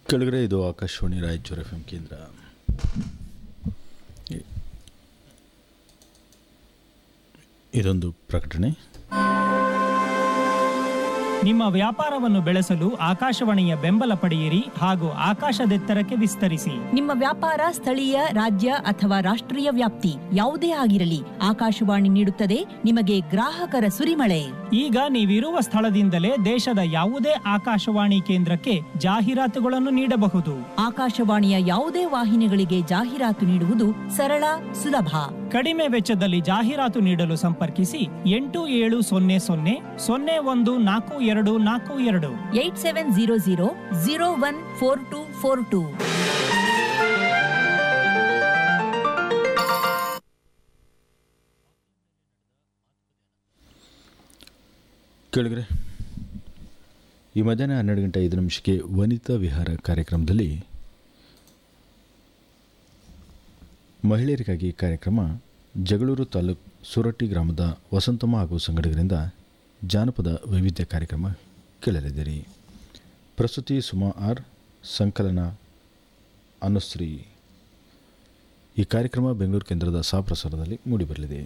ಕೆಳಗಡೆ ಇದು Akashvani Raichur F M ಕೇಂದ್ರ ಇ- ಇದೊಂದು ಪ್ರಕಟಣೆ ನಿಮ್ಮ ವ್ಯಾಪಾರವನ್ನು ಬೆಳೆಸಲು ಆಕಾಶವಾಣಿಯ ಬೆಂಬಲ ಪಡೆಯಿರಿ ಹಾಗೂ ಆಕಾಶದೆತ್ತರಕ್ಕೆ ವಿಸ್ತರಿಸಿ ನಿಮ್ಮ ವ್ಯಾಪಾರ ಸ್ಥಳೀಯ ರಾಜ್ಯ ಅಥವಾ ರಾಷ್ಟ್ರೀಯ ವ್ಯಾಪ್ತಿ ಯಾವುದೇ ಆಗಿರಲಿ ಆಕಾಶವಾಣಿ ನೀಡುತ್ತದೆ ನಿಮಗೆ ಗ್ರಾಹಕರ ಸುರಿಮಳೆ ಈಗ ನೀವಿರುವ ಸ್ಥಳದಿಂದಲೇ ದೇಶದ ಯಾವುದೇ ಆಕಾಶವಾಣಿ ಕೇಂದ್ರಕ್ಕೆ ಜಾಹೀರಾತುಗಳನ್ನು ನೀಡಬಹುದು ಆಕಾಶವಾಣಿಯ ಯಾವುದೇ ವಾಹಿನಿಗಳಿಗೆ ಜಾಹೀರಾತು ನೀಡುವುದು ಸರಳ ಸುಲಭ ಕಡಿಮೆ ವೆಚ್ಚದಲ್ಲಿ ಜಾಹೀರಾತು ನೀಡಲು ಸಂಪರ್ಕಿಸಿ ಎಂಟು ಏಳು ಸೊನ್ನೆ ಸೊನ್ನೆ ಸೊನ್ನೆ ಒಂದು ನಾಲ್ಕು ಎರಡು ನಾಲ್ಕು ಎರಡು eight seven zero zero zero one four two four two ಕೆಳಗಡೆ ಈ ಮಧ್ಯಾಹ್ನ ಹನ್ನೆರಡು ಗಂಟೆ ಐದು ನಿಮಿಷಕ್ಕೆ ವನಿತಾ ವಿಹಾರ ಕಾರ್ಯಕ್ರಮದಲ್ಲಿ ಮಹಿಳೆಯರಿಗಾಗಿ ಕಾರ್ಯಕ್ರಮ ಜಗಳೂರು ತಾಲೂಕು ಸೂರಟ್ಟಿ ಗ್ರಾಮದ ವಸಂತಮ್ಮ ಹಾಗೂ ಸಂಗಡಿಗರಿಂದ ಜಾನಪದ ವೈವಿಧ್ಯ ಕಾರ್ಯಕ್ರಮ ಕೇಳಲಿದ್ದೀರಿ ಪ್ರಸ್ತುತಿ ಸುಮಾ ಆರ್ ಸಂಕಲನ ಅನುಶ್ರೀ ಈ ಕಾರ್ಯಕ್ರಮ ಬೆಂಗಳೂರು ಕೇಂದ್ರದ ಸಾಪ್ರಸಾರದಲ್ಲಿ ಮೂಡಿಬರಲಿದೆ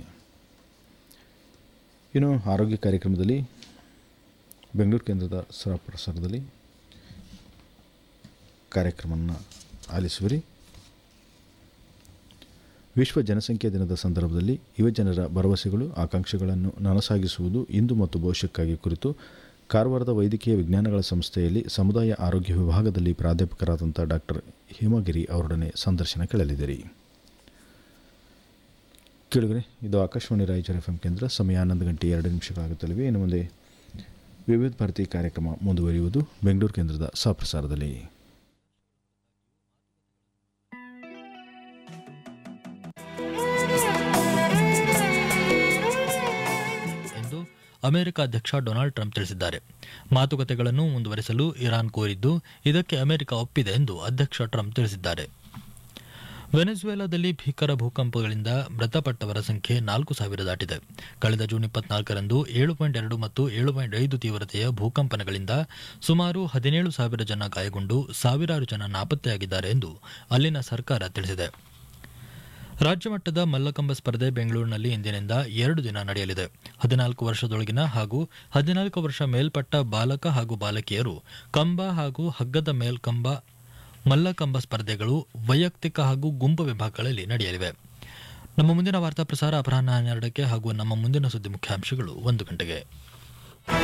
ಇನ್ನು ಆರೋಗ್ಯ ಕಾರ್ಯಕ್ರಮದಲ್ಲಿ ಬೆಂಗಳೂರು ಕೇಂದ್ರದ ಪ್ರಸಾರದಲ್ಲಿ ಕಾರ್ಯಕ್ರಮವನ್ನು ಆಲಿಸುವಿರಿ ವಿಶ್ವ ಜನಸಂಖ್ಯಾ ದಿನದ ಸಂದರ್ಭದಲ್ಲಿ ಯುವಜನರ ಭರವಸೆಗಳು ಆಕಾಂಕ್ಷೆಗಳನ್ನು ನನಸಾಗಿಸುವುದು ಇಂದು ಮತ್ತು ಭವಿಷ್ಯಕ್ಕಾಗಿ ಕುರಿತು ಕಾರವಾರದ ವೈದ್ಯಕೀಯ ವಿಜ್ಞಾನಗಳ ಸಂಸ್ಥೆಯಲ್ಲಿ ಸಮುದಾಯ ಆರೋಗ್ಯ ವಿಭಾಗದಲ್ಲಿ ಪ್ರಾಧ್ಯಾಪಕರಾದಂಥ ಡಾಕ್ಟರ್ ಹೇಮಗಿರಿ ಅವರೊಡನೆ ಸಂದರ್ಶನ ಕೇಳಲಿದ್ದೀರಿ ಕೇಳಿದರೆ ಇದು ಆಕಾಶವಾಣಿ ರಾಯಚೂರು ಎಫ್ ಎಂ ಕೇಂದ್ರ ಸಮಯ ಹನ್ನೊಂದು ಗಂಟೆ ಎರಡು ನಿಮಿಷಗಳಾಗುತ್ತಲಿವೆ ಇನ್ನು ಮುಂದೆ ವಿವಿಧ ಭಾರತಿ ಕಾರ್ಯಕ್ರಮ ಮುಂದುವರಿಯುವುದು ಬೆಂಗಳೂರು ಕೇಂದ್ರದ ಸಹಪ್ರಸಾರದಲ್ಲಿ ಎಂದು ಅಮೆರಿಕ ಅಧ್ಯಕ್ಷ ಡೊನಾಲ್ಡ್ ಟ್ರಂಪ್ ತಿಳಿಸಿದ್ದಾರೆ ಮಾತುಕತೆಗಳನ್ನು ಮುಂದುವರಿಸಲು ಇರಾನ್ ಕೋರಿದ್ದು ಇದಕ್ಕೆ ಅಮೆರಿಕ ಒಪ್ಪಿದೆ ಎಂದು ಅಧ್ಯಕ್ಷ ಟ್ರಂಪ್ ತಿಳಿಸಿದ್ದಾರೆ ವೆನೆಜುವೆಲಾದಲ್ಲಿ ಭೀಕರ ಭೂಕಂಪಗಳಿಂದ ಮೃತಪಟ್ಟವರ ಸಂಖ್ಯೆ ನಾಲ್ಕು ಸಾವಿರ ದಾಟಿದೆ ಕಳೆದ ಜೂನ್ ಇಪ್ಪತ್ನಾಲ್ಕರಂದು ಏಳು ಪಾಯಿಂಟ್ ಎರಡು ಮತ್ತು ಏಳು ಪಾಯಿಂಟ್ ಐದು ತೀವ್ರತೆಯ ಭೂಕಂಪನಗಳಿಂದ ಸುಮಾರು ಹದಿನೇಳು ಸಾವಿರ ಜನ ಗಾಯಗೊಂಡು ಸಾವಿರಾರು ಜನ ನಾಪತ್ತೆಯಾಗಿದ್ದಾರೆ ಎಂದು ಅಲ್ಲಿನ ಸರ್ಕಾರ ತಿಳಿಸಿದೆ ರಾಜ್ಯ ಮಟ್ಟದ ಮಲ್ಲಕಂಬ ಸ್ಪರ್ಧೆ ಬೆಂಗಳೂರಿನಲ್ಲಿ ಇಂದಿನಿಂದ ಎರಡು ದಿನ ನಡೆಯಲಿದೆ ಹದಿನಾಲ್ಕು ವರ್ಷದೊಳಗಿನ ಹಾಗೂ ಹದಿನಾಲ್ಕು ವರ್ಷ ಮೇಲ್ಪಟ್ಟ ಬಾಲಕ ಹಾಗೂ ಬಾಲಕಿಯರು ಕಂಬ ಹಾಗೂ ಹಗ್ಗದ ಮೇಲ್ಕಂಬ ಮಲ್ಲಕಂಬ ಸ್ಪರ್ಧೆಗಳು ವೈಯಕ್ತಿಕ ಹಾಗೂ ಗುಂಪು ವಿಭಾಗಗಳಲ್ಲಿ ನಡೆಯಲಿವೆ ನಮ್ಮ ಮುಂದಿನ ವಾರ್ತಾ ಪ್ರಸಾರ ಅಪರಾಹ್ನ ಹನ್ನೆರಡಕ್ಕೆ ಹಾಗೂ ನಮ್ಮ ಮುಂದಿನ ಸುದ್ದಿ ಮುಖ್ಯಾಂಶಗಳು ಒಂದು ಗಂಟೆಗೆ